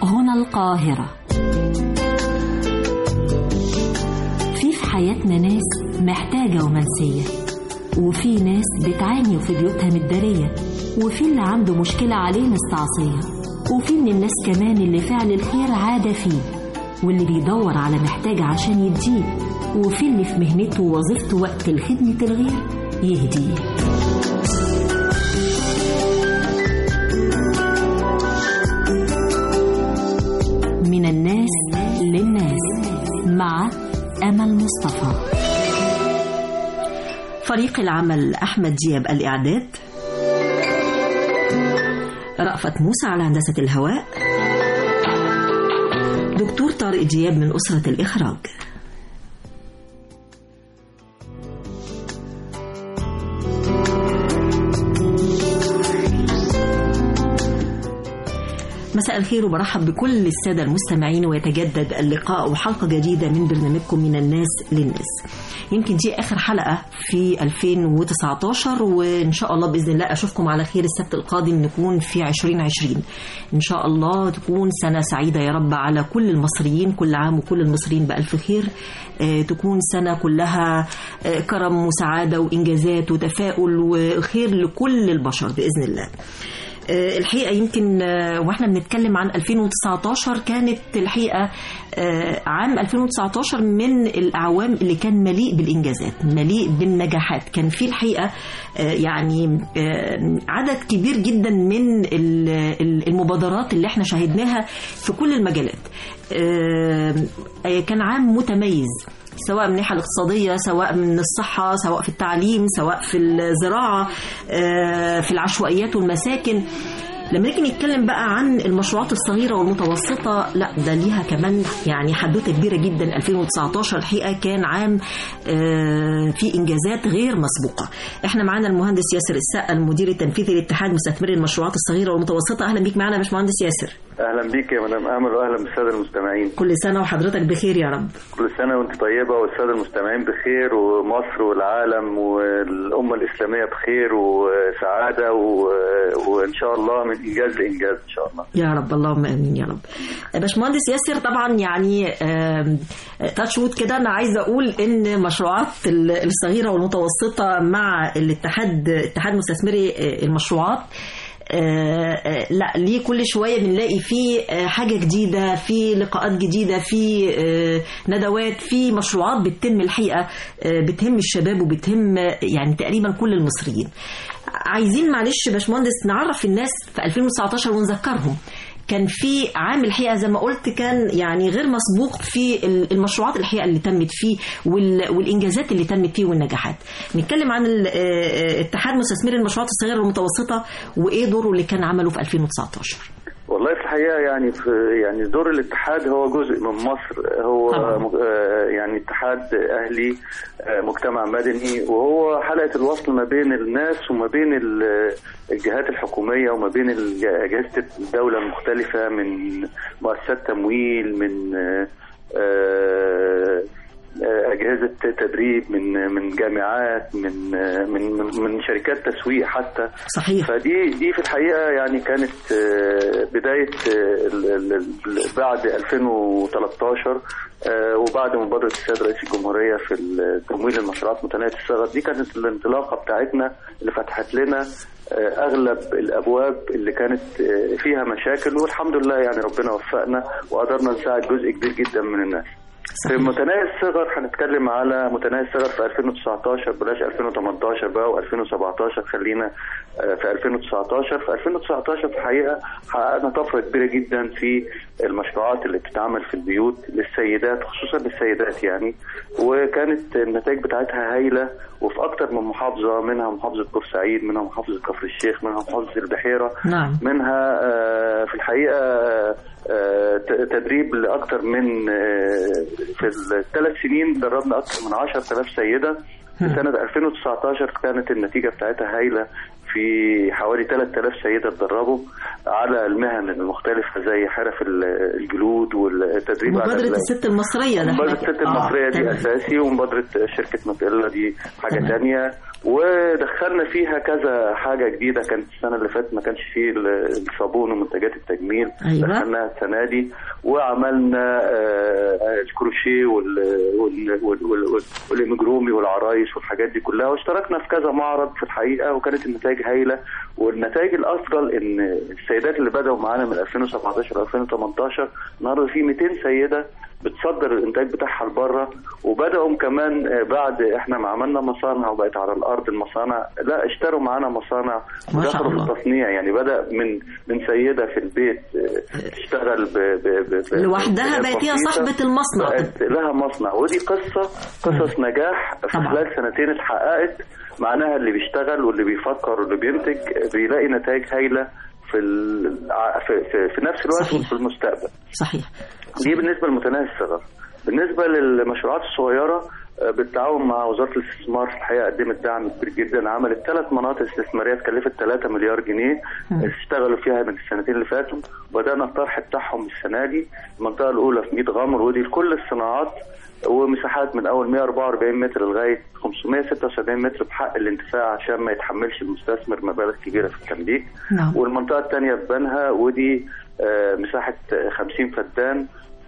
هنا القاهرة في في حياتنا ناس محتاجة ومنسية وفي ناس بتعاني في بيوتها متدارية وفي اللي عنده مشكلة عليه مستعصية وفي من الناس كمان اللي فعل الخير عادة فيه واللي بيدور على محتاج عشان يديه وفي اللي في مهنته ووظيفته وقت الخدمة الغير يهديه من الناس للناس مع أمل مصطفى فريق العمل أحمد دياب الإعداد رأفت موسى على هندسة الهواء دكتور طارق دياب من أسرة الإخراج مساء الخير وبرحب بكل السادة المستمعين ويتجدد اللقاء وحلقة جديدة من برنامجكم من الناس للناس يمكن دي آخر حلقة في 2019 وإن شاء الله بإذن الله أشوفكم على خير السبت القادم نكون في 2020 إن شاء الله تكون سنة سعيدة يا رب على كل المصريين كل عام وكل المصريين بألف خير آه، تكون سنة كلها آه، كرم وسعادة وإنجازات وتفاؤل وخير لكل البشر بإذن الله آه، الحقيقة يمكن آه، واحنا بنتكلم عن 2019 كانت الحقيقة آه، عام 2019 من الأعوام اللي كان مليء بالإنجازات مليء بالنجاحات كان في الحقيقة آه، يعني آه، عدد كبير جدا من ال- ال- المبادرات اللي احنا شاهدناها في كل المجالات آه، آه، كان عام متميز سواء من الناحيه الاقتصاديه سواء من الصحه سواء في التعليم سواء في الزراعه آه، في العشوائيات والمساكن لما نيجي نتكلم بقى عن المشروعات الصغيره والمتوسطه لا ده ليها كمان يعني حدوته كبيره جدا 2019 الحقيقه كان عام آه، في انجازات غير مسبوقه احنا معانا المهندس ياسر السقا المدير التنفيذي لاتحاد مستثمري المشروعات الصغيره والمتوسطه اهلا بيك معانا يا باشمهندس ياسر اهلا بيك يا مدام امل واهلا بالساده المستمعين كل سنه وحضرتك بخير يا رب كل سنه وانت طيبه والساده المستمعين بخير ومصر والعالم والامه الاسلاميه بخير وسعاده و... وان شاء الله من انجاز لانجاز ان شاء الله يا رب اللهم امين يا رب باشمهندس ياسر طبعا يعني تاتشوت كده انا عايزه اقول ان مشروعات ال- الصغيره والمتوسطه مع الاتحاد اتحاد مستثمري آه، المشروعات آه، آه، لا ليه كل شويه بنلاقي فيه آه، حاجه جديده في لقاءات جديده في آه، ندوات في مشروعات بتتم الحقيقه آه، بتهم الشباب وبتهم آه، يعني تقريبا كل المصريين عايزين معلش يا باشمهندس نعرف الناس في 2019 ونذكرهم كان في عام الحقيقه زي ما قلت كان يعني غير مسبوق في ال- المشروعات الحقيقه اللي تمت فيه وال- والانجازات اللي تمت فيه والنجاحات. نتكلم عن ال- آه، آه، اتحاد مستثمري المشروعات الصغيره والمتوسطه وايه دوره اللي كان عمله في 2019. والله في الحقيقه يعني في يعني دور الاتحاد هو جزء من مصر هو طبعا. م- آه، يعني اتحاد اهلي آه، مجتمع مدني وهو حلقه الوصل ما بين الناس وما بين ال- الجهات الحكوميه وما بين الج- اجهزه الدوله المختلفه من مؤسسات تمويل من آه، آه، اجهزه تدريب من من جامعات من من من, من شركات تسويق حتى صحيح فدي دي في الحقيقه يعني كانت آه، بدايه آه، ال- ال- ال- بعد 2013 آه، وبعد مبادره السيد رئيس الجمهوريه في تمويل المشروعات متناهيه الصغر دي كانت الانطلاقه بتاعتنا اللي فتحت لنا آه، اغلب الابواب اللي كانت آه، فيها مشاكل والحمد لله يعني ربنا وفقنا وقدرنا نساعد جزء كبير جدا من الناس في صحيح. متناهي الصغر هنتكلم على متناهي الصغر في 2019 بلاش 2018 بقى و2017 خلينا آه، في 2019 في 2019 في الحقيقه حققنا طفره كبيره جدا في المشروعات اللي بتتعمل في البيوت للسيدات خصوصا للسيدات يعني وكانت النتائج بتاعتها هايله وفي اكتر من محافظه منها محافظه بورسعيد منها محافظه كفر الشيخ منها محافظه البحيره نعم منها آه، في الحقيقه آه، ت- تدريب لاكثر من آه، في الثلاث سنين دربنا اكثر من 10000 سيده في هم. سنه 2019 كانت النتيجه بتاعتها هايله في حوالي 3000 سيده اتدربوا على المهن المختلفه زي حرف ال- الجلود والتدريب على مبادره ال- الست المصريه ده مبادرة إحنا- الست آه، المصرية دي تمام. أساسي ومبادرة شركة ماتيلا دي حاجة تمام. تانية ودخلنا فيها كذا حاجه جديده كانت السنه اللي فاتت ما كانش فيه ال- الصابون ومنتجات التجميل أيوة. دخلناها السنه دي وعملنا آه، الكروشيه وال- وال- وال- وال- وال- والامجرومي والعرايس والحاجات دي كلها واشتركنا في كذا معرض في الحقيقه وكانت النتائج هايله والنتائج الافضل ان السيدات اللي بداوا معانا من 2017 ل 2018 النهارده في 200 سيده بتصدر الانتاج بتاعها لبره وبداوا كمان آه، بعد احنا ما عملنا مصانع وبقت على الارض المصانع لا اشتروا معانا مصانع ما شاء ودخلوا في الله. التصنيع يعني بدا من من سيده في البيت آه، تشتغل ب ب ب ب- لوحدها بقت هي بسيطة، صاحبة المصنع. بقت لها مصنع ودي قصه قصص نجاح في طبعا. خلال سنتين اتحققت معناها اللي بيشتغل واللي بيفكر واللي بينتج بيلاقي نتائج هايله في ال- ع- في, في, في نفس الوقت صحيح. وفي المستقبل صحيح دي بالنسبه لمتناهي الصغر بالنسبه للمشروعات الصغيره آه، بالتعاون مع وزاره الاستثمار في الحقيقه قدمت دعم كبير جدا عملت ثلاث مناطق استثماريه تكلفت 3 مليار جنيه مم. اشتغلوا فيها من السنتين اللي فاتوا وبدانا الطرح بتاعهم السنه دي المنطقه الاولى في 100 غمر ودي لكل الصناعات ومساحات من اول 144 متر لغايه 576 متر بحق الانتفاع عشان ما يتحملش المستثمر مبالغ كبيره في التمليك نعم والمنطقة الثانية في بنها ودي آه، مساحة آه، 50 فدان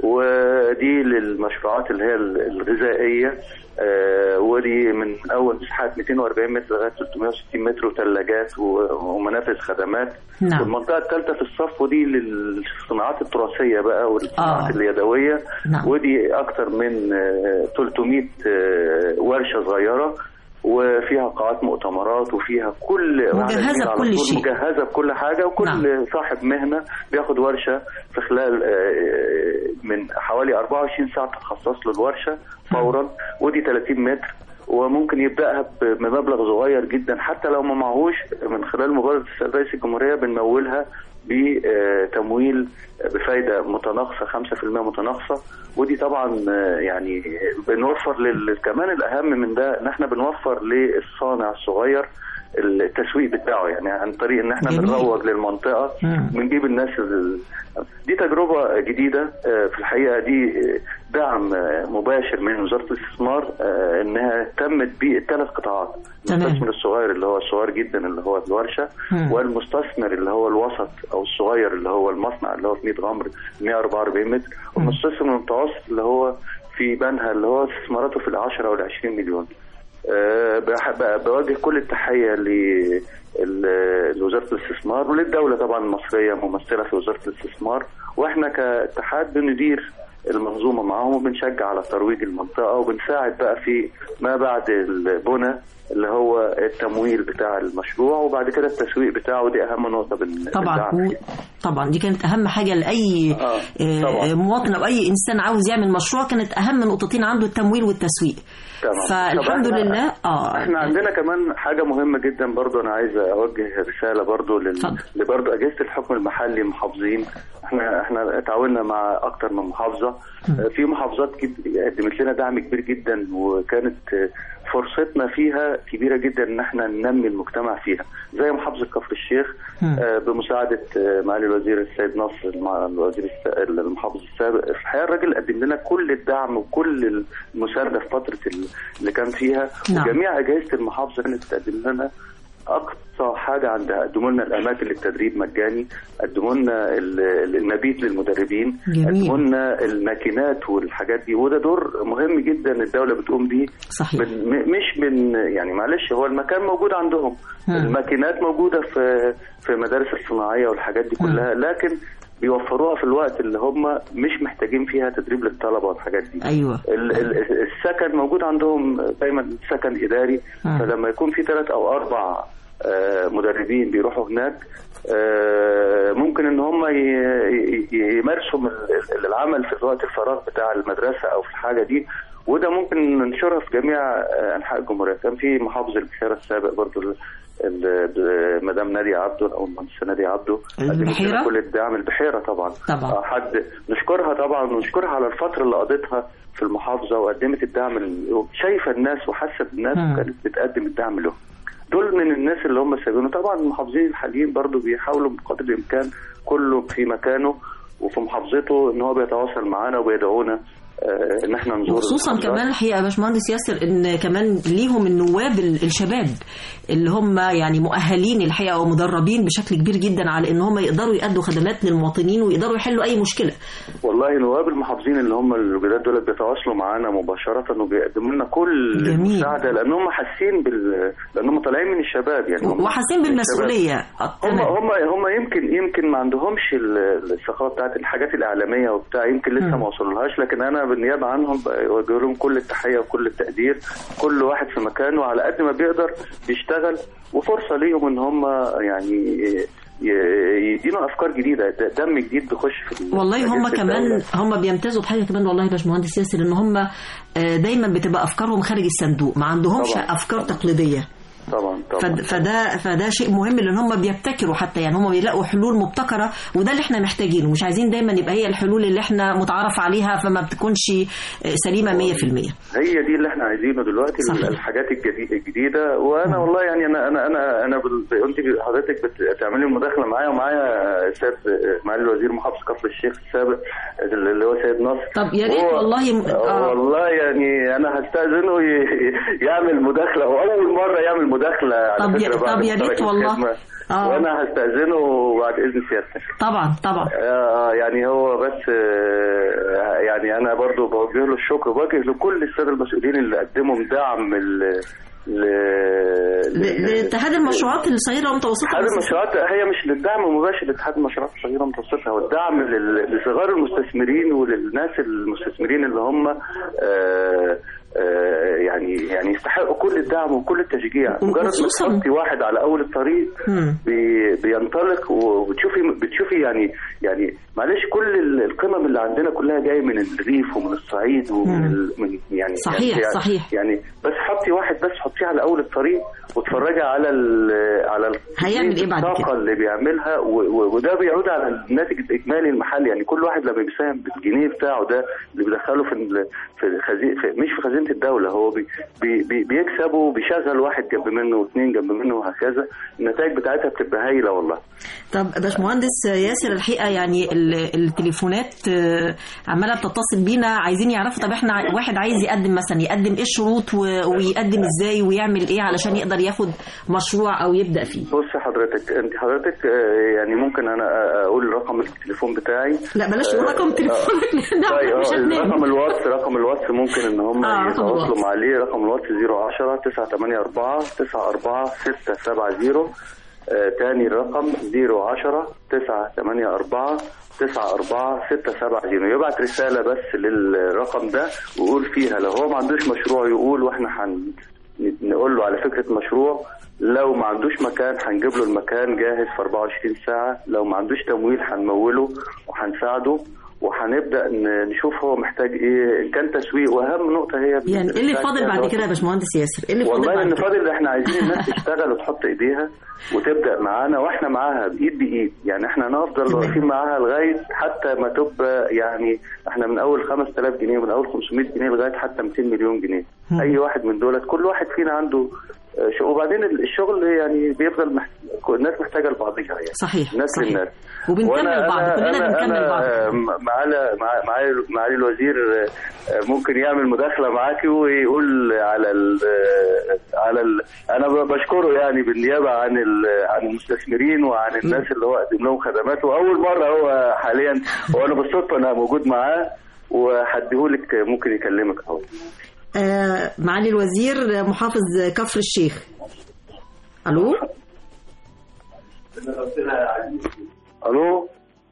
ودي للمشروعات اللي هي الغذائية آه، ودي من أول مساحات 240 متر لغاية 360 متر وثلاجات و- ومنافذ خدمات نعم. والمنطقة الثالثة في الصف ودي للصناعات التراثية بقى والصناعات آه. اليدوية نعم. ودي أكثر من آه، 300 آه، ورشة صغيرة وفيها قاعات مؤتمرات وفيها كل مجهزة على بكل طول شيء. مجهزه بكل حاجه وكل نعم. نعم. صاحب مهنه بياخد ورشه في خلال آه، من حوالي 24 ساعه تتخصص له الورشه فورا ودي 30 متر وممكن يبداها بمبلغ صغير جدا حتى لو ما معهوش من خلال مبادره السيد رئيس الجمهوريه بنمولها بتمويل بفايده متناقصه 5% متناقصه ودي طبعا آه، يعني بنوفر لل... كمان الاهم من ده ان احنا بنوفر للصانع الصغير التسويق بتاعه يعني عن طريق ان احنا جميل. بنروج للمنطقه مم. بنجيب الناس ال... دي تجربه جديده آه، في الحقيقه دي آه، دعم آه، مباشر من وزاره الاستثمار آه، انها اهتمت بالثلاث قطاعات تمام. المستثمر الصغير اللي هو الصغير جدا اللي هو الورشه مم. والمستثمر اللي هو الوسط او الصغير اللي هو المصنع اللي هو في 100 غمر 144 متر والمستثمر المتوسط اللي هو في بنها اللي هو استثماراته في ال 10 او ال 20 مليون أه بح- بوجه كل التحيه ل- ال- لوزاره الاستثمار وللدوله طبعا المصريه ممثله في وزاره الاستثمار واحنا كاتحاد بندير المنظومه معاهم وبنشجع على ترويج المنطقه وبنساعد بقى في ما بعد البنى اللي هو التمويل بتاع المشروع وبعد كده التسويق بتاعه دي اهم نقطه بن طبعا بندعم هو فيها. طبعا دي كانت اهم حاجه لاي آه، آه، طبعا. مواطن او اي انسان عاوز يعمل مشروع كانت اهم نقطتين عنده التمويل والتسويق تمام. فالحمد طب إحنا- لله اه احنا عندنا كمان حاجه مهمه جدا برضو انا عايز اوجه رساله برضو لل... اتفضل. لبرضو اجهزه الحكم المحلي محافظين احنا احنا تعاوننا مع اكتر من محافظه آه، في محافظات جد- قدمت لنا دعم كبير جدا وكانت آه، فرصتنا فيها كبيره جدا ان احنا ننمي المجتمع فيها زي محافظه كفر الشيخ مم. آه، بمساعده آه، معالي الوزير السيد نصر المع- الوزير الس- المحافظ السابق في الحقيقه الراجل قدم لنا كل الدعم وكل المسانده في فتره ال- اللي كان فيها نعم. وجميع اجهزه المحافظه كانت تقدم لنا اقصى حاجه عندها قدموا لنا الاماكن للتدريب مجاني قدموا لنا ال- ال- المبيت للمدربين جميل. قدموا لنا الماكينات والحاجات دي وده دور مهم جدا الدوله بتقوم بيه صحيح بن- م- مش من يعني معلش هو المكان موجود عندهم مم. الماكينات موجوده في في مدارس الصناعيه والحاجات دي كلها لكن بيوفروها في الوقت اللي هم مش محتاجين فيها تدريب للطلبه والحاجات دي ايوه ال- ال- السكن موجود عندهم دايما سكن اداري مم. فلما يكون في ثلاث او اربع آه، مدربين بيروحوا هناك آه، ممكن ان هم ي- ي- يمارسوا من ال- العمل في وقت الفراغ بتاع المدرسه او في الحاجه دي وده ممكن ننشرها في جميع آه، انحاء الجمهوريه كان في محافظ البحيره السابق برضو ال- ال- مدام ناديه عبده او المهندسه ناديه عبده قدمت لنا البحيرة؟ كل الدعم البحيره طبعا طبعا. آه، حد نشكرها طبعا ونشكرها على الفتره اللي قضيتها في المحافظه وقدمت الدعم ال- شايفه الناس وحاسه بالناس مم. وكانت بتقدم الدعم لهم دول من الناس اللي هم سايبينه طبعا المحافظين الحاليين برضو بيحاولوا بقدر الامكان كله في مكانه وفي محافظته ان هو بيتواصل معانا وبيدعونا آه، ان احنا نزور وخصوصا المحافظات. كمان الحقيقه يا باشمهندس ياسر ان كمان ليهم النواب ال- الشباب اللي هم يعني مؤهلين الحقيقه ومدربين بشكل كبير جدا على ان هم يقدروا يأدوا خدمات للمواطنين ويقدروا يحلوا اي مشكله والله نواب المحافظين اللي هم الجداد دول بيتواصلوا معانا مباشره وبيقدموا لنا كل جميل. المساعده لان هم حاسين بال لان هم طالعين من الشباب يعني هم وحاسين بالمسؤوليه آه، هم تمام. هم هم يمكن يمكن ما عندهمش ال- الثقافه بتاعت الحاجات الاعلاميه وبتاع يمكن لسه مم. ما وصلولهاش لكن انا بالنيابه عنهم بوجه لهم كل التحيه وكل التقدير كل واحد في مكانه على قد ما بيقدر بيشتغل وفرصه ليهم ان هم يعني ي- يدينا افكار جديده د- دم جديد بيخش في ال- والله هم أجهزة كمان الدولة. هم بيمتازوا بحاجه كمان والله يا باشمهندس ياسر ان هم آه، دايما بتبقى افكارهم خارج الصندوق ما عندهمش طبعاً. افكار تقليديه طبعا طبعا فد- فده فده شيء مهم لان هم بيبتكروا حتى يعني هم بيلاقوا حلول مبتكره وده اللي احنا محتاجينه مش عايزين دايما يبقى هي الحلول اللي احنا متعارف عليها فما بتكونش آه، سليمه 100% هي دي اللي احنا عايزينه دلوقتي صحيح. الحاجات الجديد- الجديده وانا والله يعني انا انا انا انا بال- انت حضرتك بتعملي مداخله معايا ومعايا سيد معالي الوزير محافظ كفر الشيخ السابق اللي هو سيد نصر طب يا ريت هو- والله م- آه. آه. والله يعني انا هستاذنه ي- يعمل مداخله واول مره يعمل مداخله على طب يا- فكره بعد طب يا ما ريت ترك والله. الخدمة. آه. وانا هستاذنه بعد اذن سيادتك طبعا طبعا آه، يعني هو بس آه، يعني انا برضو بوجه له الشكر وبوجه لكل الساده المسؤولين اللي قدموا دعم ل ل- ل- لاتحاد المشروعات الصغيره والمتوسطه اتحاد المشروعات هي مش للدعم المباشر لاتحاد المشروعات الصغيره والمتوسطه هو الدعم لل- لصغار المستثمرين وللناس المستثمرين اللي هم آه، آه، يعني يعني يستحقوا كل الدعم وكل التشجيع مجرد ما وخصوصاً- تحطي واحد على اول الطريق مم. بي- بينطلق وبتشوفي بتشوفي يعني يعني معلش كل ال- القمم اللي عندنا كلها جايه من الريف ومن الصعيد ومن مم. ال من يعني صحيح، يعني صحيح. يعني بس حطي واحد بس حطيه على اول الطريق واتفرجي على ال على ال- هيعمل إيه بعد الطاقه كده؟ اللي بيعملها و- و- وده بيعود على الناتج الاجمالي المحلي يعني كل واحد لما بيساهم بالجنيه بتاعه ده اللي بيدخله في ال- في خزي في مش في خزينه الدوله هو بي بي بي بيكسب وبيشغل واحد جنب منه واثنين جنب منه وهكذا النتائج بتاعتها بتبقى هايله والله طب باشمهندس ياسر الحقيقه يعني ال- التليفونات آه، عماله بتتصل بينا عايزين يعرفوا طب احنا ع- واحد عايز يقدم مثلا يقدم ايه الشروط و- ويقدم ازاي ويعمل ايه علشان يقدر ياخد مشروع او يبدا فيه بص حضرتك انت حضرتك آه، يعني ممكن انا آه، اقول رقم التليفون بتاعي لا بلاش تقول رقم تليفونك لان طيب احنا مش آه، هننام رقم الواتس رقم الواتس ممكن ان هم آه، رقم يتواصلوا الواتس. عليه رقم الواتس 010 984 94 670 آه، تاني الرقم 010 984 94 670 يبعت رسالة بس للرقم ده ويقول فيها لو هو ما عندوش مشروع يقول واحنا هن نقول له على فكرة مشروع لو ما عندوش مكان هنجيب له المكان جاهز في 24 ساعة لو ما عندوش تمويل هنموله وهنساعده وهنبدا ن- نشوف هو محتاج ايه ان كان تسويق واهم نقطه هي يعني ايه اللي فاضل بعد كده يا باشمهندس ياسر ايه اللي فاضل والله بعد اللي كده فاضل احنا عايزين الناس تشتغل وتحط ايديها وتبدا معانا واحنا معاها بايد بايد يعني احنا هنفضل تمام. واقفين معاها لغايه حتى ما تبقى يعني احنا من اول 5000 جنيه من اول 500 جنيه لغايه حتى 200 مليون جنيه مم. اي واحد من دولت كل واحد فينا عنده آه، شغل وبعدين الشغل يعني بيفضل محت... الناس محتاجه لبعضها يعني صحيح الناس صحيح للناس وبنكمل وأنا- بعض أنا- كلنا أنا- بنكمل أنا بعض معالي مع- معالي معالي الوزير آه، ممكن يعمل مداخله معاكي ويقول على ال على ال انا ب- بشكره يعني بالنيابه عن ال- عن المستثمرين وعن الناس اللي هو قدم لهم خدمات واول مره هو حاليا هو انا بالصدفه انا موجود معاه وهديهولك ممكن يكلمك اهو آه معالي الوزير محافظ كفر الشيخ الو الو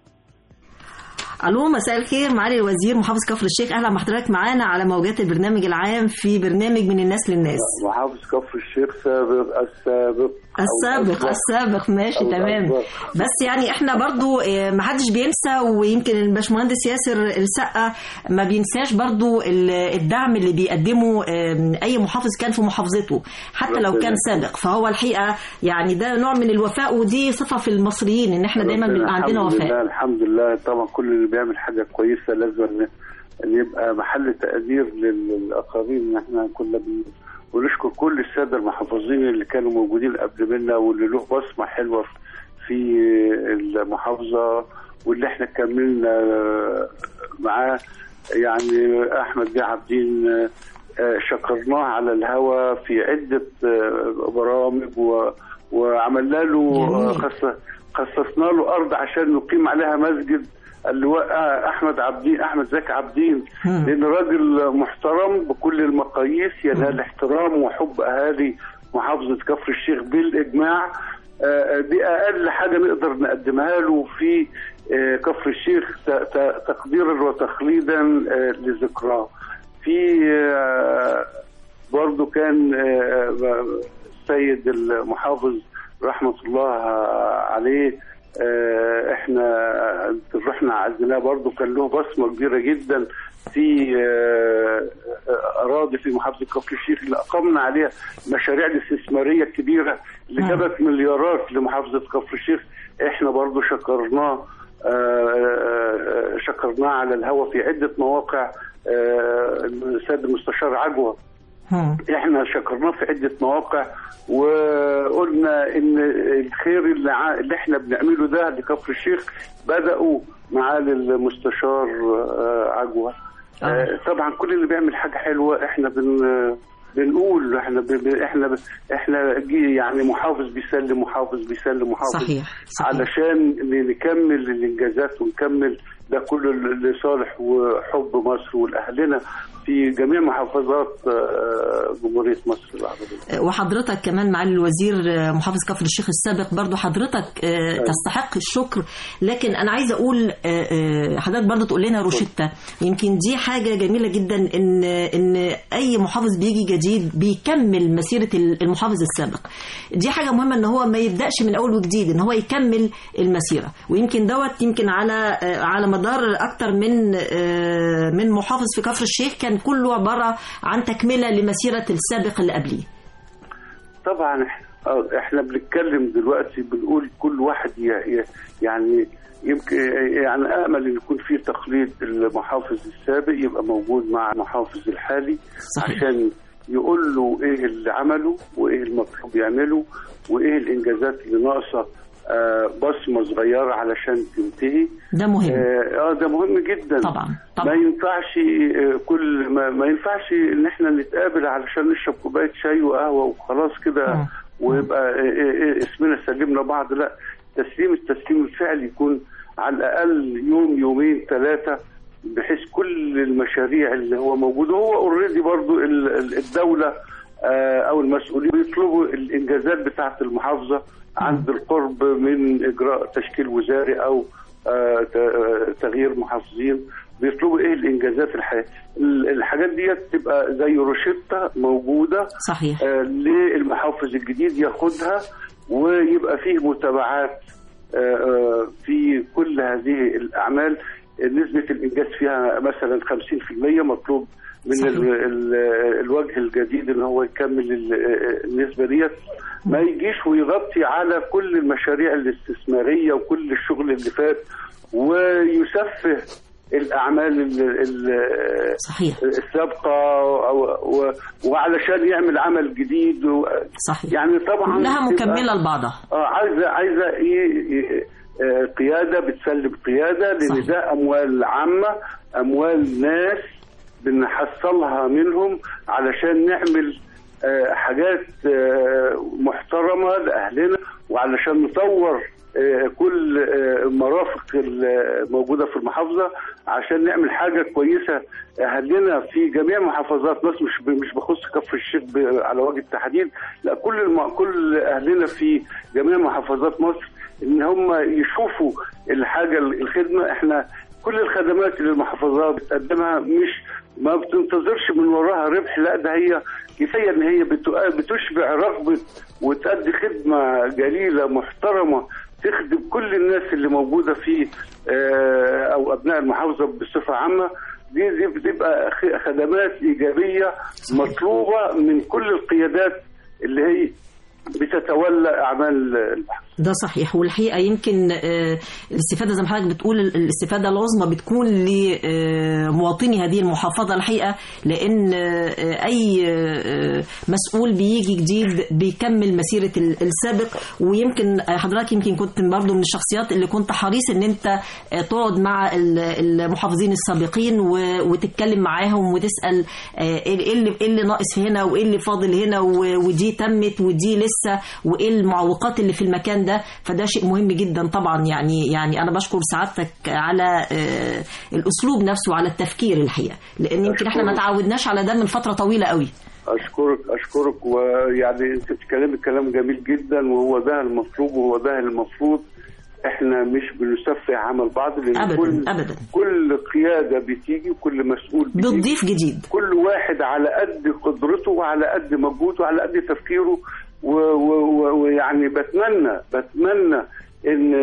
الو مساء الخير معالي الوزير محافظ كفر الشيخ اهلا بحضرتك معانا على موجات البرنامج العام في برنامج من الناس للناس محافظ كفر الشيخ سابق السابق أو السابق الأسبق. السابق ماشي أو تمام الأسبق. بس يعني احنا برضو آه، محدش بينسى ويمكن الباشمهندس ياسر السقا ما بينساش برضو ال- الدعم اللي بيقدمه آم، اي محافظ كان في محافظته حتى لو كان سابق فهو الحقيقه يعني ده نوع من الوفاء ودي صفه في المصريين ان احنا دايما ربنا بيبقى عندنا الحمد وفاء لله الحمد لله طبعا كل اللي بيعمل حاجه كويسه لازم ان إن يبقى محل تقدير للاخرين ان احنا كنا بن- ونشكر كل الساده المحافظين اللي كانوا موجودين قبل منا واللي له بصمه حلوه في المحافظه واللي احنا كملنا معاه يعني احمد بيه عابدين آه، آه، شكرناه على الهوى في عده آه، برامج و- وعملنا له جميل. آه، خص- خصصنا له ارض عشان نقيم عليها مسجد اللواء آه، احمد عابدين احمد زكي عابدين مم. لان راجل محترم بكل المقاييس ينال احترام وحب اهالي محافظه كفر الشيخ بالاجماع آه، دي اقل حاجه نقدر نقدمها له في آه، كفر الشيخ ت- ت- تقديرا وتخليدا آه، لذكراه في آه، برضو كان آه، السيد المحافظ رحمه الله عليه آه، احنا رحنا عزلناه برضو كان له بصمه كبيره جدا في آه، آه، اراضي في محافظه كفر الشيخ اللي اقمنا عليها مشاريع الاستثماريه الكبيره اللي مم. جابت مليارات لمحافظه كفر الشيخ احنا برضو شكرناه آه، آه، شكرناه على الهوى في عده مواقع آه، السيد المستشار عجوه مم. احنا شكرناه في عده مواقع وقلنا ان الخير اللي, ع... اللي احنا بنعمله ده لكفر الشيخ بداوا معالي المستشار آه، عجوه آه. آه، طبعا كل اللي بيعمل حاجه حلوه احنا بن بنقول احنا ب... ب- احنا ب... احنا جي يعني محافظ بيسلم محافظ بيسلم محافظ صحيح صحيح علشان ن- نكمل الانجازات ونكمل ده كله لصالح وحب مصر والاهلنا في جميع محافظات آه، جمهوريه مصر العربيه. وحضرتك كمان معالي الوزير آه، محافظ كفر الشيخ السابق برضو حضرتك آه، تستحق الشكر لكن انا عايزه اقول آه، آه، حضرتك برضو تقول لنا روشتة يمكن دي حاجه جميله جدا ان ان اي محافظ بيجي جديد بيكمل مسيره المحافظ السابق دي حاجه مهمه ان هو ما يبداش من اول وجديد ان هو يكمل المسيره ويمكن دوت يمكن على آه، على مدار اكتر من آه، من محافظ في كفر الشيخ كان كله عباره عن تكمله لمسيره السابق اللي قبليه طبعا إح- آه، احنا بنتكلم دلوقتي بنقول كل واحد ي- ي- يعني يمكن يعني امل ان يكون في تقليد المحافظ السابق يبقى موجود مع المحافظ الحالي صحيح. عشان يقول له ايه اللي عمله وايه المطلوب يعمله وايه الانجازات اللي ناقصه آه، بصمه صغيره علشان تنتهي ده مهم اه آه، ده مهم جدا طبعا ما طبعا ينفعش آه، كل ما, ما ينفعش ان احنا نتقابل علشان نشرب كوبايه شاي وقهوه وخلاص كده مم. ويبقى آه، آه، آه، اسمنا سلمنا بعض لا تسليم التسليم الفعلي يكون على الاقل يوم يومين ثلاثه بحيث كل المشاريع اللي هو موجود هو اوريدي برضو ال- ال- الدوله آه، او المسؤولين بيطلبوا الانجازات بتاعه المحافظه عند القرب من اجراء تشكيل وزاري او آه، ت- آه، تغيير محافظين بيطلبوا ايه الانجازات الحياه الحاجات دي تبقى زي روشته موجوده صحيح آه، للمحافظ الجديد ياخدها ويبقى فيه متابعات آه، آه، في كل هذه الاعمال نسبه الانجاز فيها مثلا 50% مطلوب من صحيح. ال ال الوجه الجديد ان هو يكمل ال- النسبه ديت ما يجيش ويغطي على كل المشاريع الاستثماريه وكل الشغل اللي فات ويسفه الاعمال ال- ال- صحيح السابقه و- و- وعلشان يعمل عمل جديد و- صحيح يعني طبعا كلها تبقى- مكمله لبعضها اه عايزه عايزه ايه إيه، آه، قياده بتسلم قياده لان صحيح. ده اموال عامه اموال ناس بنحصلها منهم علشان نعمل آه، حاجات آه، محترمه لاهلنا وعلشان نطور آه، كل آه، مرافق الموجوده في المحافظه عشان نعمل حاجه كويسه اهلنا في جميع محافظات مصر مش ب- مش بخص كفر الشيخ ب- على وجه التحديد لا كل الم... كل اهلنا في جميع محافظات مصر ان هم يشوفوا الحاجه الخدمه احنا كل الخدمات اللي المحافظات بتقدمها مش ما بتنتظرش من وراها ربح لا ده هي كفايه ان هي بتؤ- بتشبع رغبه وتأدي خدمه جليله محترمه تخدم كل الناس اللي موجوده في آه، او ابناء المحافظه بصفه عامه دي دي بتبقى خ- خدمات ايجابيه مطلوبه من كل القيادات اللي هي بتتولى اعمال المحافظه ده صحيح والحقيقه يمكن آه، الاستفاده زي ما حضرتك بتقول الاستفاده العظمى بتكون لمواطني هذه المحافظه الحقيقه لان آه، اي آه، مسؤول بيجي جديد بيكمل مسيره ال- السابق ويمكن آه، حضرتك يمكن كنت برضه من الشخصيات اللي كنت حريص ان انت آه، تقعد مع ال- المحافظين السابقين و- وتتكلم معاهم وتسال آه، ايه إيه اللي ايه اللي ناقص هنا وايه اللي فاضل هنا و- ودي تمت ودي لسه وايه المعوقات اللي في المكان ده فده شيء مهم جدا طبعا يعني يعني انا بشكر سعادتك على آه، الاسلوب نفسه وعلى التفكير الحقيقه لان يمكن احنا ما تعودناش على ده من فتره طويله قوي اشكرك اشكرك ويعني انت بتتكلمي كلام جميل جدا وهو ده المطلوب وهو ده المفروض احنا مش بنسفه عمل بعض لان ابدا كل ابدا كل قياده بتيجي وكل مسؤول بتيجي بتضيف جديد كل واحد على قد قدرته وعلى قد مجهوده وعلى قد تفكيره و- و- و- ويعني بتمنى بتمنى ان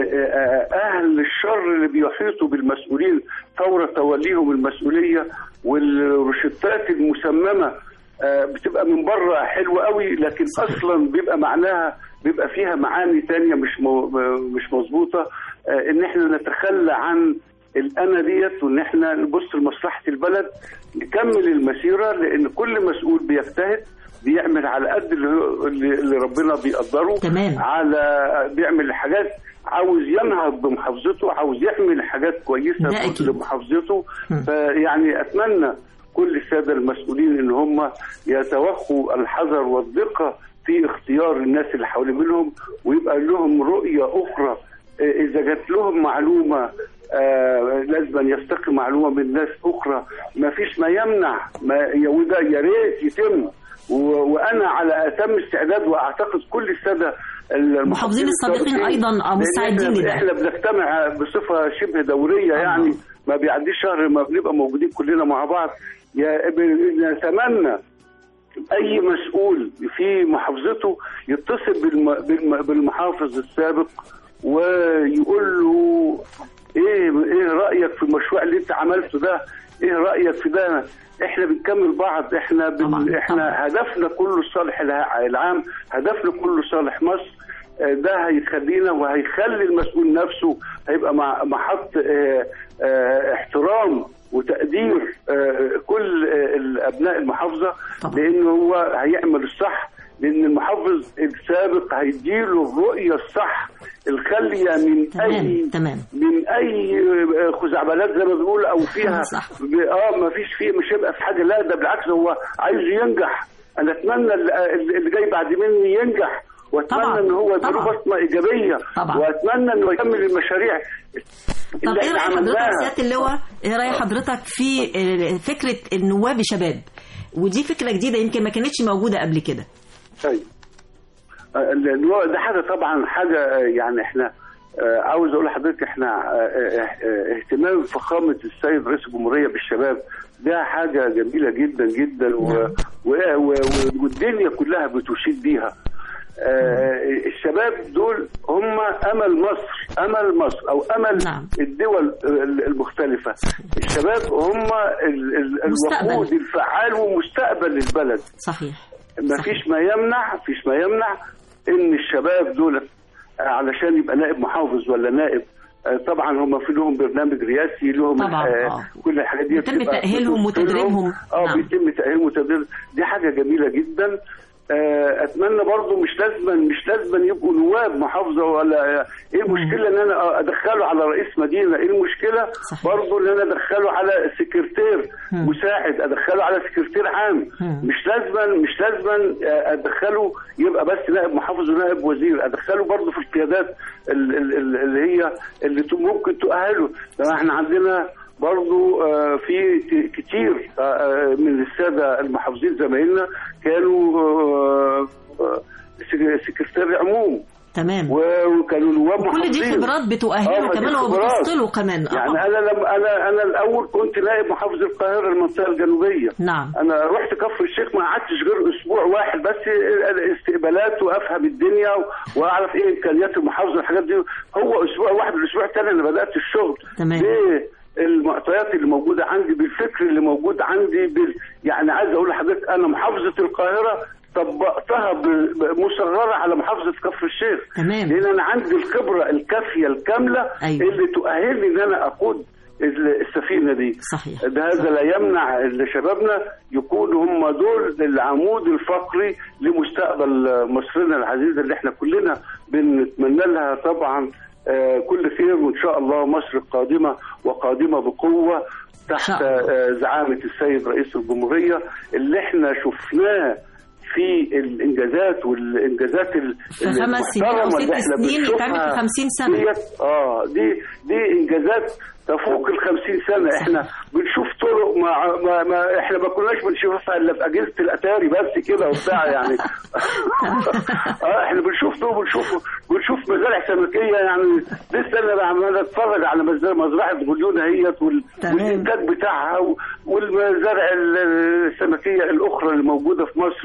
اهل الشر اللي بيحيطوا بالمسؤولين فور توليهم المسؤوليه والروشتات المسممه آه، بتبقى من بره حلوه قوي لكن صحيح. اصلا بيبقى معناها بيبقى فيها معاني تانية مش مو- مش مظبوطه آه، ان احنا نتخلى عن الانا ديت وان احنا نبص لمصلحه البلد نكمل المسيره لان كل مسؤول بيجتهد بيعمل على قد اللي, هو- اللي اللي ربنا بيقدره تمام. على بيعمل حاجات عاوز ينهض بمحافظته عاوز يعمل حاجات كويسه ده أكيد. لمحافظته مم. فيعني اتمنى كل الساده المسؤولين ان هم يتوخوا الحذر والدقه في اختيار الناس اللي حوالين منهم ويبقى لهم رؤيه اخرى آه، اذا جات لهم معلومه آه لازم يستقي معلومه من ناس اخرى ما فيش ما يمنع ما يا وده يا ريت يتم و- وانا على اتم استعداد واعتقد كل الساده المحافظين السابقين أيضاً لأن مستعدين إحنا- لده. احنا بنجتمع بصفه شبه دوريه يعني ما بيعديش شهر ما بنبقى موجودين كلنا مع بعض يا ب- نتمنى اي مسؤول في محافظته يتصل بالم... بالم... بالمحافظ السابق ويقول له ايه ايه رايك في المشروع اللي انت عملته ده ايه رايك في ده احنا بنكمل بعض احنا بن... طبعاً، احنا طبعاً. هدفنا كله الصالح الع- العام هدفنا كله صالح مصر آه، ده هيخلينا وهيخلي المسؤول نفسه هيبقى مع محط آه، آه، احترام وتقدير آه، كل آه، الابناء المحافظه طبعا. لان هو هيعمل الصح لان المحافظ السابق هيديله الرؤيه الصح الخاليه من تمام اي تمام من اي خزعبلات زي ما بنقول او فيها صح. ب- اه ما فيش فيه مش هيبقى في حاجه لا ده بالعكس هو عايز ينجح انا اتمنى ال- اللي جاي بعد مني ينجح طبعاً. واتمنى ان هو يبقى له طبعاً. بصمه ايجابيه طبعاً. واتمنى انه يكمل المشاريع طب اللي ايه احنا راي حضرتك عملناها سياده اللواء ايه راي حضرتك في آه، فكره النواب شباب ودي فكره جديده يمكن ما كانتش موجوده قبل كده طيب آه، النوع ده حاجه طبعا حاجه آه، يعني احنا آه، عاوز اقول لحضرتك احنا آه، آه، آه، اهتمام فخامه السيد رئيس الجمهوريه بالشباب ده حاجه جميله جدا جدا و- نعم. و- و- والدنيا كلها بتشيد بيها آه، الشباب دول هم امل مصر امل مصر او امل نعم. الدول المختلفه الشباب هم ال- ال- مستقبل. الوقود الفعال ومستقبل البلد صحيح ما صحيح. فيش ما يمنع فيش ما يمنع ان الشباب دول علشان يبقى نائب محافظ ولا نائب آه، طبعا هم في لهم برنامج رئاسي لهم طبعاً، آه، آه. كل الحاجات دي بيتم بتبقى تأهيلهم بتوصل لهم. وتدريبهم. اه نعم. بيتم تاهيلهم وتدريب دي حاجه جميله جدا آه، اتمنى برضو مش لازما مش لازما يبقوا نواب محافظه ولا ايه المشكله ان انا ادخله على رئيس مدينه ايه المشكله صحيح. برضو ان انا ادخله على سكرتير مم. مساعد ادخله على سكرتير عام مم. مش لازما مش لازما آه، ادخله يبقى بس نائب محافظ ونائب وزير ادخله برضه في القيادات ال- ال- ال- اللي هي اللي ت- ممكن تؤهله لان احنا عندنا برضو آه، في ك- كتير آه، آه، من الساده المحافظين زمايلنا كانوا آه، آه، سك- سكرتير عموم تمام و- وكانوا نواب كل دي محافظين خبرات بتؤهله آه، كمان دي خبرات. وبتثقله كمان آه. يعني انا لما انا انا الاول كنت نائب محافظ القاهره المنطقه الجنوبيه نعم انا رحت كفر الشيخ ما قعدتش غير اسبوع واحد بس الاستقبالات وافهم الدنيا واعرف ايه امكانيات المحافظه والحاجات دي هو اسبوع واحد الاسبوع الثاني انا بدات الشغل تمام. ليه المعطيات اللي موجوده عندي بالفكر اللي موجود عندي بال... يعني عايز اقول لحضرتك انا محافظه القاهره طبقتها كلها ب- ب- مصغره على محافظه كفر الشيخ تمام. لان انا عندي الخبره الكافيه الكامله أيوة. اللي تؤهلني ان انا اقود ال- السفينه دي صحيح ده هذا لا يمنع ان شبابنا يكونوا هم دول العمود الفقري لمستقبل مصرنا العزيزه اللي احنا كلنا بنتمنى لها طبعا آه، كل خير وان شاء الله مصر قادمه وقادمه بقوه تحت شاء الله. آه، زعامه السيد رئيس الجمهوريه اللي احنا شفناه في الانجازات والانجازات ال- في خمس سنين أو المحترمة اللي ست احنا سنين بنشوفها يتعمل في 50 سنة. ديت اه دي دي انجازات تفوق ال 50 سنه احنا بنشوف طرق ما, ما, ما احنا ما كناش بنشوفها الا في اجهزه الاتاري بس كده وبتاع يعني اه احنا بنشوف طرق بنشوف بنشوف مزارع سمكيه يعني لسه انا عمال اتفرج على مزارع مزرعه غليون اهيت وال- تمام. والانتاج بتاعها و- والمزارع ال- السمكيه الاخرى اللي موجوده في مصر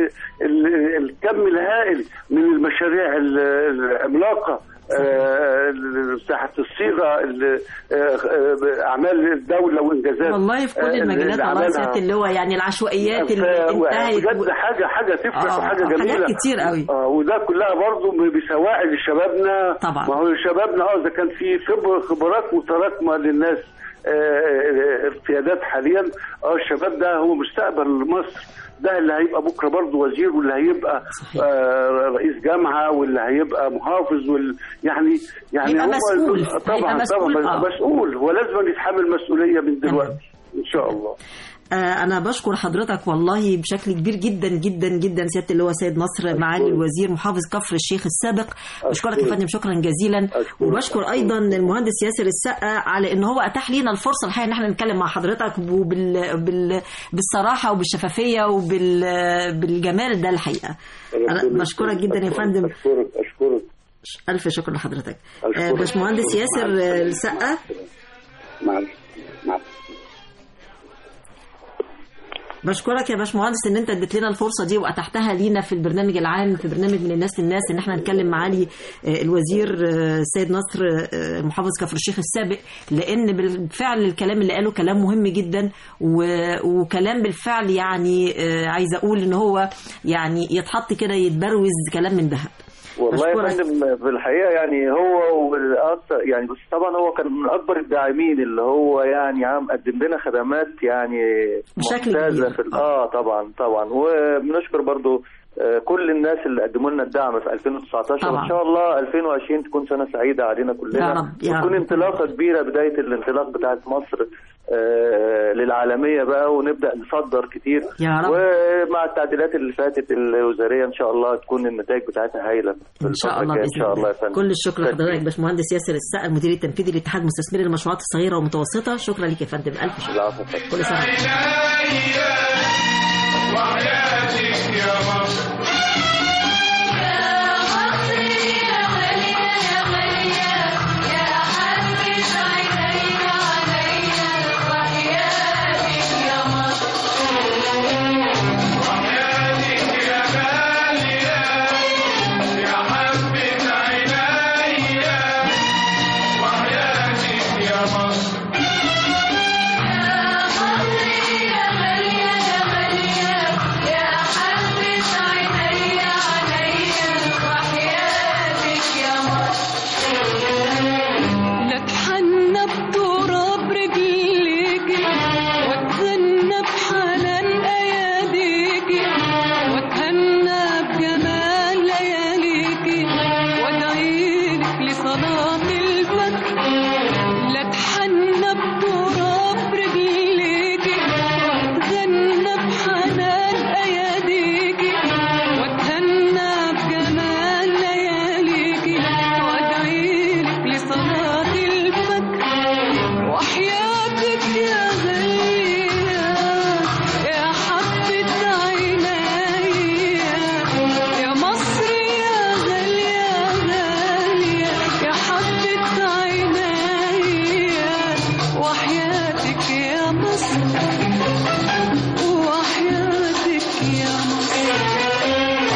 والكم الهائل من المشاريع ال- العملاقه آه، تحت الصيغه ال- آه، آه، اعمال الدوله وانجازات والله في كل آه، المجالات اللي والله عملها. سياده اللي هو يعني العشوائيات اللي ف- انتهت بجد حاجه حاجه تفرح آه، وحاجه آه، حاجات جميله كتير قوي. اه وده كلها برضه بسواعد شبابنا طبعا. ما هو شبابنا اه اذا كان في خبر خبرات متراكمه للناس آه، آه، القيادات حاليا اه الشباب ده هو مستقبل مصر ده اللي هيبقى بكره برضه وزير واللي هيبقى صحيح. آه رئيس جامعه واللي هيبقى محافظ وال يعني يعني هيبقى هو مسؤول. طبعا هيبقى مسؤول، طبعا آه. مسؤول هو لازم يتحمل مسؤوليه من دلوقتي ان شاء الله آه، أنا بشكر حضرتك والله بشكل كبير جدا جدا جدا سيادة اللي هو سيد نصر معالي الوزير محافظ كفر الشيخ السابق بشكرك يا فندم شكرا جزيلا أشكرك. وبشكر أيضا المهندس ياسر السقا على إن هو أتاح لينا الفرصة الحقيقة إن احنا نتكلم مع حضرتك وبال بال بالصراحة وبالشفافية وبالجمال ده الحقيقة أنا بشكرك جدا يا فندم اشكرك اشكرك ألف شكر لحضرتك آه، أشكرك. باشمهندس ياسر آه، السقا معلش معلش بشكرك يا باشمهندس ان انت اديت لنا الفرصه دي واتحتها لينا في البرنامج العام في برنامج من الناس للناس ان احنا نتكلم معالي آه، الوزير آه، السيد نصر آه، محافظ كفر الشيخ السابق لان بالفعل الكلام اللي قاله كلام مهم جدا و- وكلام بالفعل يعني آه، عايزه اقول ان هو يعني يتحط كده يتبروز كلام من ذهب والله يا بشكرك. فندم في الحقيقه يعني هو والأكثر يعني بس طبعا هو كان من اكبر الداعمين اللي هو يعني عم قدم لنا خدمات يعني بشكل ممتازه كبير. في ال- اه طبعا طبعا وبنشكر برضو آه، كل الناس اللي قدموا لنا الدعم في 2019 طبعا. وان شاء الله 2020 تكون سنه سعيده علينا كلنا يا رب، يا وتكون رب. انطلاقه كبيره بدايه الانطلاق بتاعت مصر آه، للعالميه بقى ونبدا نصدر كتير يا رب. ومع التعديلات اللي فاتت الوزاريه ان شاء الله تكون النتائج بتاعتها هايله في ان شاء الفترة الله الجاية باذن ان شاء الله الله يا فندم كل الشكر لحضرتك باشمهندس ياسر السقا المدير التنفيذي لاتحاد مستثمري المشروعات الصغيره والمتوسطه شكرا لك يا فندم الف شكر العفو يا فندم. كل سنه وأنت لا اتحنى بتراب رجليكي واتغنى بحنان اياديكي واتهنى بجمال لياليكي وادعيلك لصلاة الفجر لا اتحنى بتراب رجليكي واتغنى بحنان اياديكي واتهنى بجمال لياليكي وادعيلك لصلاة الفجر وحياتك يا غالية يا حبة عينيا يا مصر يا غالية غالية يا حبة عينيا وحياتك يا مصر وحياتك يا مصر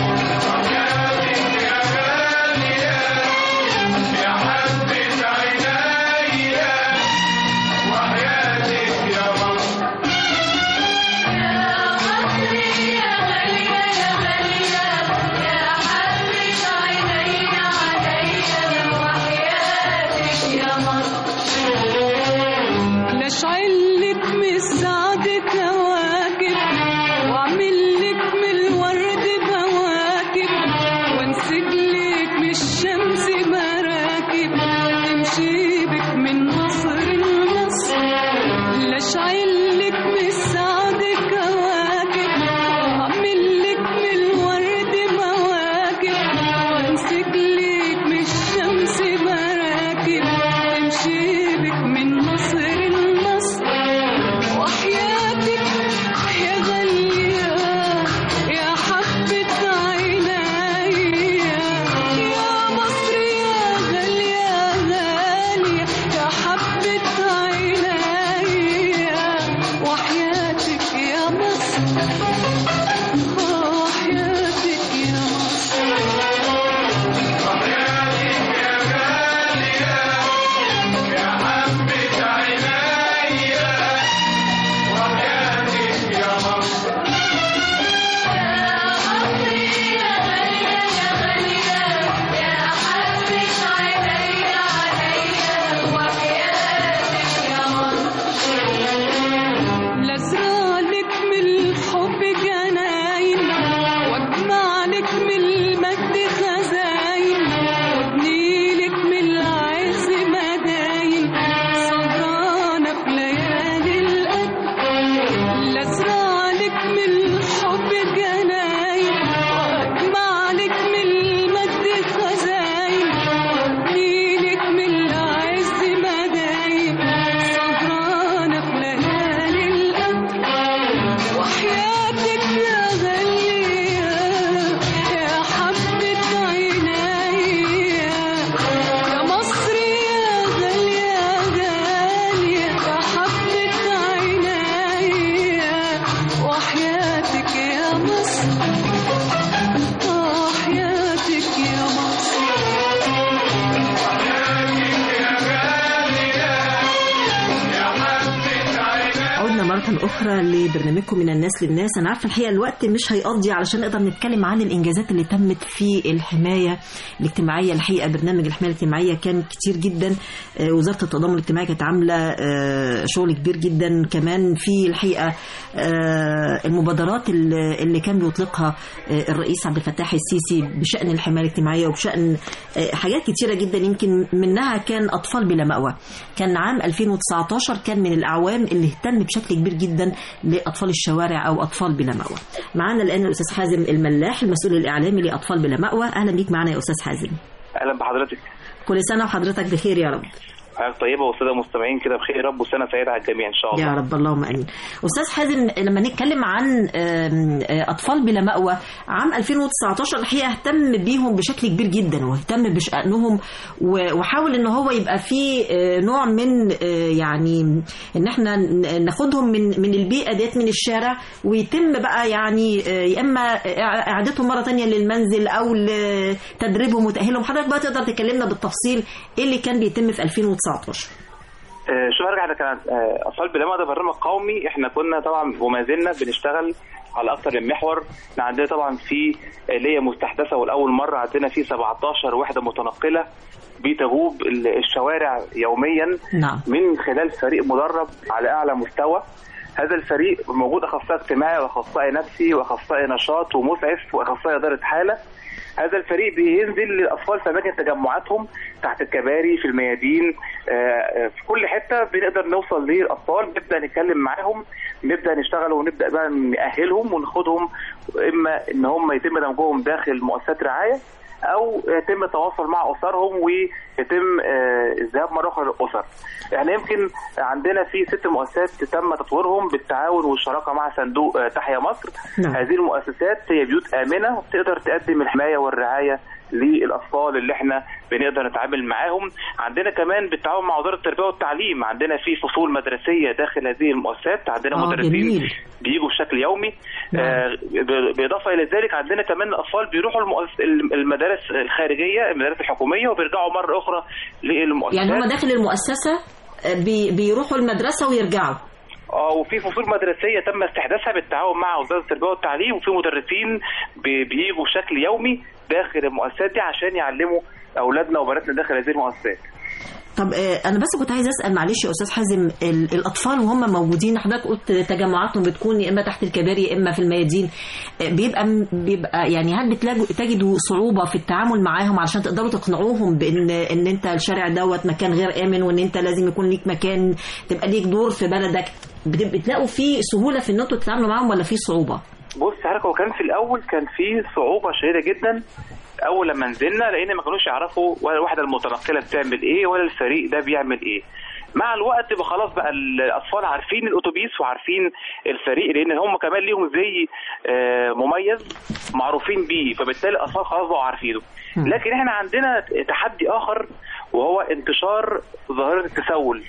لك من السعد كواكب واعمل لك من الورد بواكب وانسج لك من الشمس مراكب تمشي بك من مصر لمصر لاشعل لك من السعد كواكب واعمل لك من الورد مواكب وامسك لك من الشمس مراكب تمشي بك من مصر لمصر وحياتك يا غالية يا حبة عيني يا مصر يا غالية غالية يا حبة عيني وحياتك يا مصر وحياتك يا مصر لازرع لك من الحب جناين واجمع لك من المجد خزاين وابني لك من العز مداين سهرانة في ليالي القدر لازرع لك من الحب جناين واجمع لك من المجد خزاين وابني لك من العز مداين سهرانة في ليالي القدر وحياتك يا غالية يا حبة عيني يا مصر يا غالية غالية يا حبة عيني وحياتك يا مصر وحياتك يا مصر عدنا مرة أخرى لبرنامجكم من الناس للناس أنا عارفة الحقيقة الوقت مش هيقضي علشان نقدر نتكلم عن الإنجازات اللي تمت في الحماية الاجتماعية الحقيقة برنامج الحماية الاجتماعية كان كتير جدا آه، وزارة التضامن الاجتماعي كانت عاملة آه، شغل كبير جدا كمان في الحقيقة آه، المبادرات اللي اللي كان بيطلقها آه، الرئيس عبد الفتاح السيسي بشأن الحماية الاجتماعية وبشأن آه، حاجات كتيرة جدا يمكن منها كان أطفال بلا مأوى كان عام 2019 كان من الأعوام اللي اهتم بشكل كبير جدا لأطفال الشوارع أو أطفال بلا مأوى معانا الآن الأستاذ حازم الملاح المسؤول الإعلامي لأطفال بلا مأوى أهلا بيك معنا يا أستاذ حازم اهلا بحضرتك كل سنة وحضرتك بخير يا رب حضرتك طيبه والساده مستمعين كده بخير يا رب وسنه سعيده على الجميع ان شاء الله يا رب اللهم امين. استاذ حازم لما نتكلم عن آم، آه، اطفال بلا مأوى عام 2019 الحقيقه اهتم بيهم بشكل كبير جدا واهتم بشأنهم و- وحاول ان هو يبقى في آه، نوع من آه، يعني ان احنا ن- ناخدهم من من البيئه ديت من الشارع ويتم بقى يعني آه، يا اما إع- اعادتهم مره تانية للمنزل او لتدريبهم وتاهيلهم حضرتك بقى تقدر تكلمنا بالتفصيل ايه اللي كان بيتم في 2019 آه، شو هرجع لك انا آه، اطفال بلا مأوى ده برنامج قومي احنا كنا طبعا وما زلنا بنشتغل على اكثر من محور احنا عندنا طبعا في آلية مستحدثه والاول مره عندنا في 17 وحده متنقله بتجوب ال- الشوارع يوميا نعم من خلال فريق مدرب على اعلى مستوى هذا الفريق موجود اخصائي اجتماعي واخصائي نفسي واخصائي نشاط ومسعف واخصائي اداره حاله هذا الفريق بينزل للاطفال في اماكن تجمعاتهم تحت الكباري في الميادين آه، آه، في كل حته بنقدر نوصل للاطفال نبدا نتكلم معاهم نبدا نشتغل ونبدا بقى ناهلهم وناخدهم اما ان هم يتم دمجهم داخل مؤسسات رعايه او يتم التواصل مع اسرهم ويتم آه، الذهاب مره اخرى للاسر. احنا يمكن عندنا في ست مؤسسات تم تطويرهم بالتعاون والشراكه مع صندوق آه، تحيا مصر. نعم. هذه المؤسسات هي بيوت امنه تقدر تقدم الحمايه والرعايه للاطفال اللي احنا بنقدر نتعامل معاهم عندنا كمان بالتعاون مع وزاره التربيه والتعليم عندنا في فصول مدرسيه داخل هذه المؤسسات عندنا آه، مدرسين جميل. بيجوا بشكل يومي نعم. آه، ب- بالاضافه الى ذلك عندنا كمان الاطفال بيروحوا المؤس- المدارس الخارجيه المدارس الحكوميه وبيرجعوا مره اخرى للمؤسسات يعني هم داخل المؤسسة آه، بي بيروحوا المدرسة ويرجعوا اه وفي فصول مدرسيه تم استحداثها بالتعاون مع وزاره التربيه والتعليم وفي مدرسين بي- بيجوا بشكل يومي داخل المؤسسات دي عشان يعلموا اولادنا وبناتنا داخل هذه المؤسسات. طب آه، انا بس كنت عايزه اسال معلش يا استاذ حازم ال- الاطفال وهم موجودين حضرتك قلت تجمعاتهم بتكون يا اما تحت الكباري يا اما في الميادين آه، بيبقى بيبقى يعني هل بتلاقوا تجدوا صعوبه في التعامل معاهم علشان تقدروا تقنعوهم بان ان انت الشارع دوت مكان غير امن وان انت لازم يكون ليك مكان تبقى ليك دور في بلدك بت- بتلاقوا في سهوله في ان انتوا تتعاملوا معاهم ولا في صعوبه؟ بص حضرتك هو كان في الاول كان في صعوبه شديده جدا اول لما نزلنا لان ما كانوش يعرفوا ولا الوحده المتنقله بتعمل ايه ولا الفريق ده بيعمل ايه مع الوقت بقى خلاص بقى الاطفال عارفين الاتوبيس وعارفين الفريق لان هم كمان ليهم زي آه، مميز معروفين بيه فبالتالي الاطفال خلاص بقوا عارفينه لكن احنا عندنا تحدي اخر وهو انتشار ظاهره التسول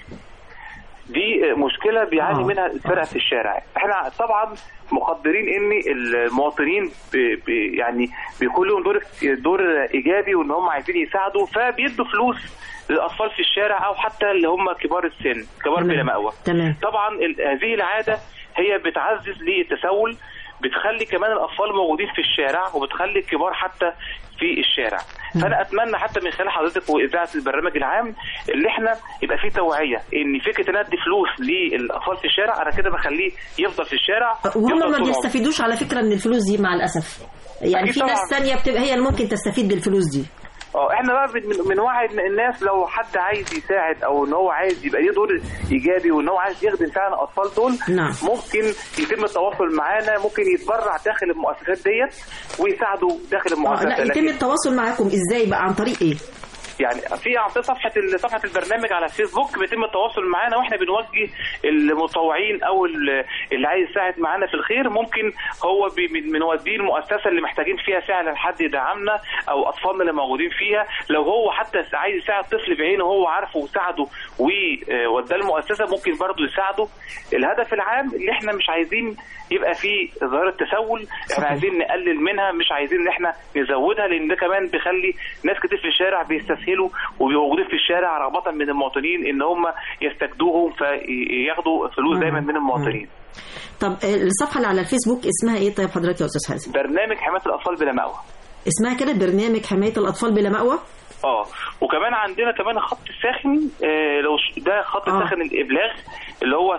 دي مشكله بيعاني آه. منها الفرق في الشارع احنا طبعا مقدرين ان المواطنين بي بي يعني بيكون لهم دور دور ايجابي وان هم عايزين يساعدوا فبيدوا فلوس للاطفال في الشارع او حتى اللي هم كبار السن كبار تمام. بلا مأوى تمام طبعا ال- هذه العاده هي بتعزز للتسول بتخلي كمان الاطفال موجودين في الشارع وبتخلي الكبار حتى في الشارع فانا اتمنى حتى من خلال حضرتك واذاعه البرنامج العام اللي احنا يبقى فيه توعيه ان فكره ان ادي فلوس للاطفال في الشارع انا كده بخليه يفضل في الشارع وهم يفضل ما طول عمره. بيستفيدوش على فكره من الفلوس دي مع الاسف يعني أكيد في طبعاً. ناس ثانيه بتبقى هي اللي ممكن تستفيد بالفلوس دي اه احنا بقى من, من وعي إن الناس لو حد عايز يساعد او ان هو عايز يبقى ليه دور ايجابي وان هو عايز يخدم فعلا الاطفال دول نعم. ممكن يتم التواصل معانا ممكن يتبرع داخل المؤسسات ديت ويساعدوا داخل اه المؤسسات لا يتم لكن التواصل معاكم ازاي بقى عن طريق ايه يعني في عن طريق صفحه ال- صفحه البرنامج على الفيسبوك بيتم التواصل معانا واحنا بنوجه المتطوعين او ال- اللي عايز يساعد معانا في الخير ممكن هو بي- من- بنوديه المؤسسه اللي محتاجين فيها فعلا حد يدعمنا او اطفالنا اللي موجودين فيها لو هو حتى عايز يساعد طفل بعينه هو عارفه وساعده ووداه المؤسسه ممكن برضه يساعده الهدف العام اللي احنا مش عايزين يبقى فيه ظاهره تسول صحيح. احنا عايزين نقلل منها مش عايزين ان احنا نزودها لان ده كمان بيخلي ناس كتير في الشارع بيستسهلوا وبيبقوا موجودين في الشارع رغبه من المواطنين ان هم يستجدوهم فياخدوا فلوس دايما من المواطنين طب آه، الصفحه اللي على الفيسبوك اسمها ايه طيب حضرتك يا استاذ حازم برنامج حمايه الاطفال بلا مأوى اسمها اسمها كده برنامج حمايه الاطفال بلا مأوى اه وكمان عندنا كمان خط الساخن آه لو ش- ده خط آه. الساخن الابلاغ اللي هو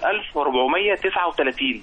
16439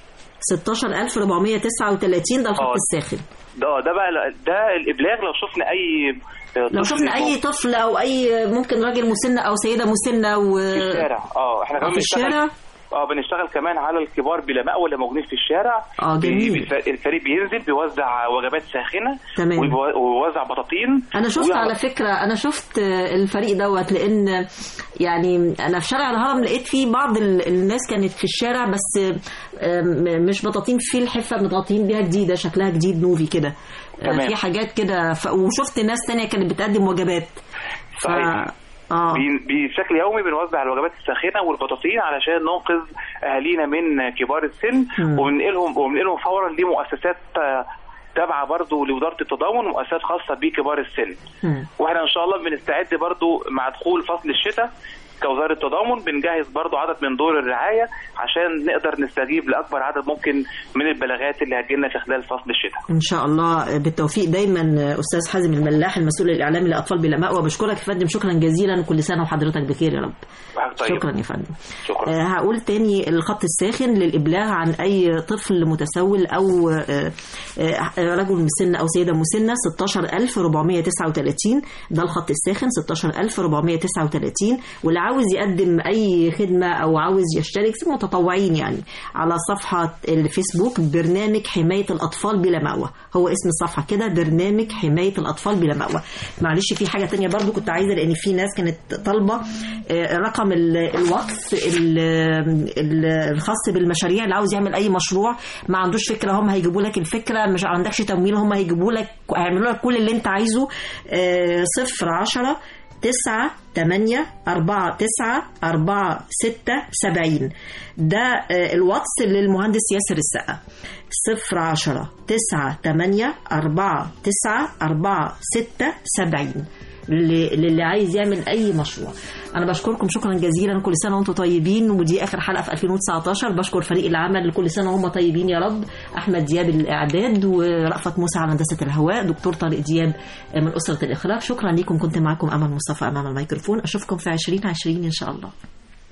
16439 ده الخط آه. الساخن ده ده بقى ده الابلاغ لو شفنا اي آه، لو طفل شفنا اي طفل او اي ممكن راجل مسن او سيده مسنه و في الشارع اه احنا كمان في بنشتغل- الشارع اه بنشتغل كمان على الكبار بلا مأوى اللي موجودين في الشارع اه جميل. بي- بي- الفريق بينزل بيوزع وجبات ساخنه تمام. ويبو- ويوزع بطاطين انا شفت ويعرف- على فكره انا شفت آه، الفريق دوت لان يعني انا في شارع الهرم لقيت فيه بعض ال- الناس كانت في الشارع بس آه، م- مش بطاطين في الحفه متغطين بيها جديده شكلها جديد نوفي كده آه، تمام. في حاجات كده ف... وشفت ناس تانية كانت بتقدم وجبات ف... صحيح. اه بي- بشكل يومي بنوزع الوجبات الساخنه والبطاطين علشان ننقذ اهالينا من كبار السن مم. وبننقلهم وبننقلهم فورا لمؤسسات آه، تابعه برضو لوزاره التضامن ومؤسسات خاصه بكبار السن مم. واحنا ان شاء الله بنستعد برضو مع دخول فصل الشتاء كوزارة تضامن بنجهز برضو عدد من دور الرعاية عشان نقدر نستجيب لأكبر عدد ممكن من البلاغات اللي هتجيلنا في خلال فصل الشتاء ان شاء الله بالتوفيق دايما استاذ حازم الملاح المسؤول الاعلامي لاطفال بلا مأوى بشكرك يا فندم شكرا جزيلا كل سنه وحضرتك بخير يا رب وحضرتك طيب. شكرا يا فندم شكرا آه، هقول تاني الخط الساخن للإبلاغ عن أي طفل متسول أو آه، آه، رجل مسن أو سيدة مسنة 16439 ده الخط الساخن 16439 واللي عاوز يقدم أي خدمة أو عاوز يشترك زي متطوعين يعني على صفحة الفيسبوك برنامج حماية الأطفال بلا مأوى هو اسم الصفحة كده برنامج حماية الأطفال بلا مأوى معلش في حاجة تانية برضو كنت عايزة لأن في ناس كانت طالبة آه، رقم ال- الوقف ال- ال- الخاص بالمشاريع اللي عاوز يعمل أي مشروع ما عندوش فكرة هم هيجيبوا لك الفكرة مش عندكش تمويل هم هيجيبوا لك هيعملوا لك كل اللي أنت عايزه آه، صفر عشرة تسعة تمانية أربعة تسعة أربعة ستة سبعين ده آه، الواتس للمهندس ياسر السقا صفر عشرة تسعة تمانية أربعة تسعة أربعة ستة سبعين للي, للي عايز يعمل اي مشروع انا بشكركم شكرا جزيلا كل سنه وانتم طيبين ودي اخر حلقه في 2019 بشكر فريق العمل كل سنه وهم طيبين يا رب احمد دياب الاعداد ورأفت موسى على هندسه الهواء دكتور طارق دياب من اسره الاخراج شكرا لكم كنت معكم امل مصطفى امام الميكروفون اشوفكم في 2020 ان شاء الله